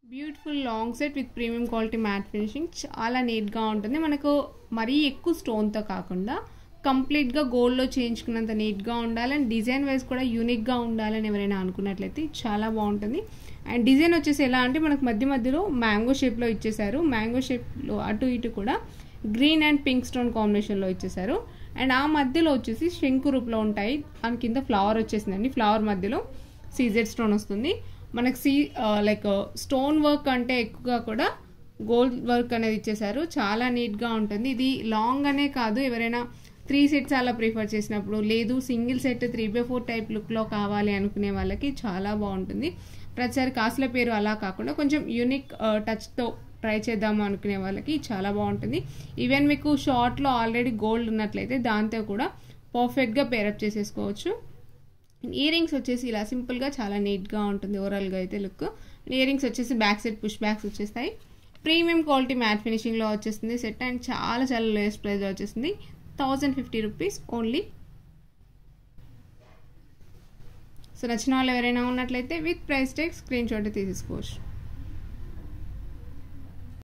beautiful long set with premium quality matte finishing చాలా నీట్గా ఉంటుంది మనకు మరీ ఎక్కువ స్టోన్తో కాకుండా కంప్లీట్గా గోల్డ్లో చేయించుకున్నంత నీట్గా ఉండాలి అండ్ డిజైన్ వైజ్ కూడా యూనిక్గా ఉండాలని ఎవరైనా అనుకున్నట్లయితే చాలా బాగుంటుంది అండ్ డిజైన్ వచ్చేసి ఎలా అంటే మనకు మధ్య మధ్యలో మ్యాంగో షేప్లో ఇచ్చేసారు మ్యాంగో షేప్లో అటు ఇటు కూడా గ్రీన్ అండ్ పింక్ స్టోన్ కాంబినేషన్లో ఇచ్చేసారు అండ్ ఆ మధ్యలో వచ్చేసి శంకు రూపులో ఉంటాయి దాని కింద ఫ్లవర్ వచ్చేసిందండి ఫ్లవర్ మధ్యలో సీజెడ్ స్టోన్ వస్తుంది మనకు సీ లైక్ స్టోన్ వర్క్ అంటే ఎక్కువగా కూడా గోల్డ్ వర్క్ అనేది ఇచ్చేసారు చాలా నీట్గా ఉంటుంది ఇది లాంగ్ అనే కాదు ఎవరైనా త్రీ సెట్స్ అలా ప్రిఫర్ చేసినప్పుడు లేదు single set three by four type లుక్లో కావాలి అనుకునే వాళ్ళకి చాలా బాగుంటుంది ప్రతిసారి కాసుల పేరు అలా కాకుండా కొంచెం యూనిక్ టచ్తో ట్రై చేద్దాము అనుకునే వాళ్ళకి చాలా బాగుంటుంది ఈవెన్ మీకు షార్ట్లో ఆల్రెడీ గోల్డ్ ఉన్నట్లయితే దాంతో కూడా పర్ఫెక్ట్గా పేరప్ చేసేసుకోవచ్చు ఇయర్ రింగ్స్ వచ్చేసి ఇలా సింపుల్గా చాలా నీట్గా ఉంటుంది ఓవరాల్గా అయితే లుక్ ఇయర్ రింగ్స్ వచ్చేసి బ్యాక్ సైడ్ పుష్ బ్యాక్స్ వచ్చేస్తాయి ప్రీమియం క్వాలిటీ మ్యాట్ ఫినిషింగ్లో వచ్చేస్తుంది సెట్ అండ్ చాలా చాలా లోయెస్ట్ ప్రైస్లో వచ్చేసింది thousand fifty rupees only so నచ్చిన వాళ్ళు ఎవరైనా ఉన్నట్లయితే with price tag screen shot తీసేసుకోవచ్చు